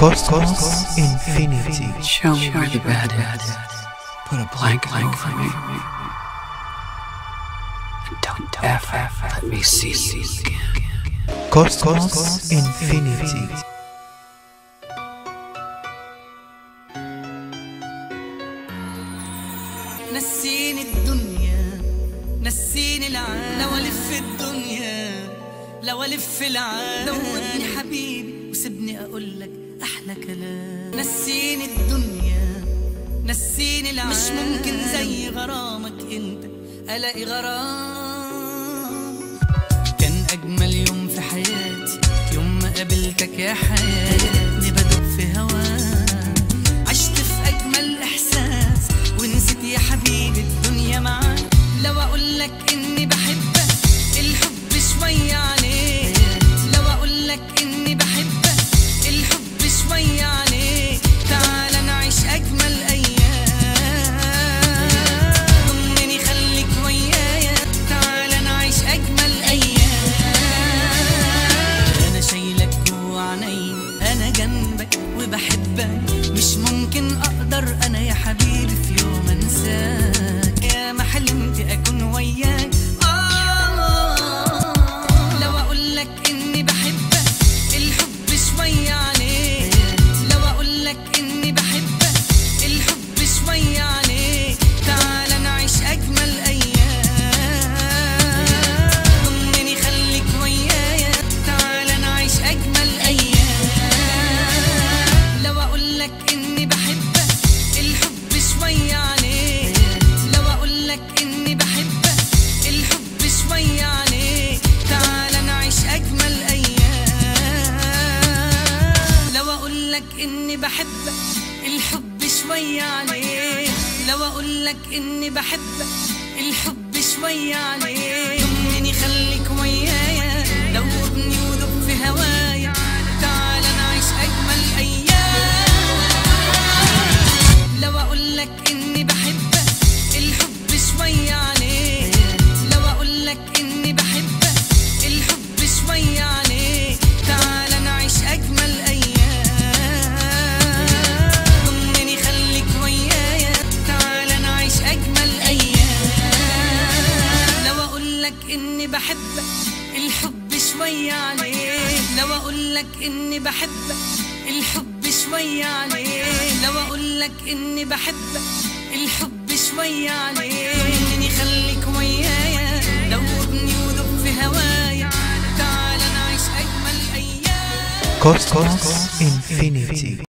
Cosmos Infinity. Show me where the bed is. Put a blanket over me. And don't ever let me see you again. Cosmos Infinity. نسيني الدنيا نسيني العالم لو الف الدنيا لو الف العالم دوبني حبيبي وسيبني اقول لك احلى كلام نسيني الدنيا نسيني العالم مش ممكن زي غرامك انت الاقي غرام كان اجمل يوم في حياتي يوم ما قابلتك يا حياتي بدوب في هواك عشت في اجمل احساس ونسيت يا حبيبي الدنيا معاك لو اقول لك اني بحبك الحب شويه عليك لو اقول لك اني بحبك الحب شويه عليك تعال نعيش اجمل ايام ضمني خليك ويايا تعال نعيش اجمل ايام انا شايلك جوا عيني انا جنبك وبحبك مش ممكن اقدر انا يا حبيبي في يوم انساك يا ما حلمت اكون وياك آه لو اقول لك اني بحبك الحب شويه عليك لو اقول لك اني بحبك الحب شويه عليك تعال نعيش اجمل ايام ضمني خليك ويايا تعال نعيش اجمل ايام لو اقول لك اني بحبك الحب شويه عليك لو اقول لك اني بحبك الحب شويه عليك تعال نعيش اجمل ايام لو اقول لك اني بحبك الحب شويه عليك لو اقول لك اني بحبك الحب شويه عليك ضمني خليك ويايا دوبني ودوب في هوايا تعال نعيش اجمل ايام لو اقول لك اني بحبك الحب شويه عليك لو اقول لك اني بحبك الحب شويه عليك تعال نعيش اجمل ايام ضمني خليك ويايا تعال نعيش اجمل ايام لو اقول لك اني بحبك الحب شويه عليك لو اقول لك اني بحبك الحب شويه عليك لو اقول لك اني بحبك الحب شويه عليك ضمني خليك ويايا دوبني ودوب في هوايا تعال نعيش اجمل ايام Cosmos Infinity.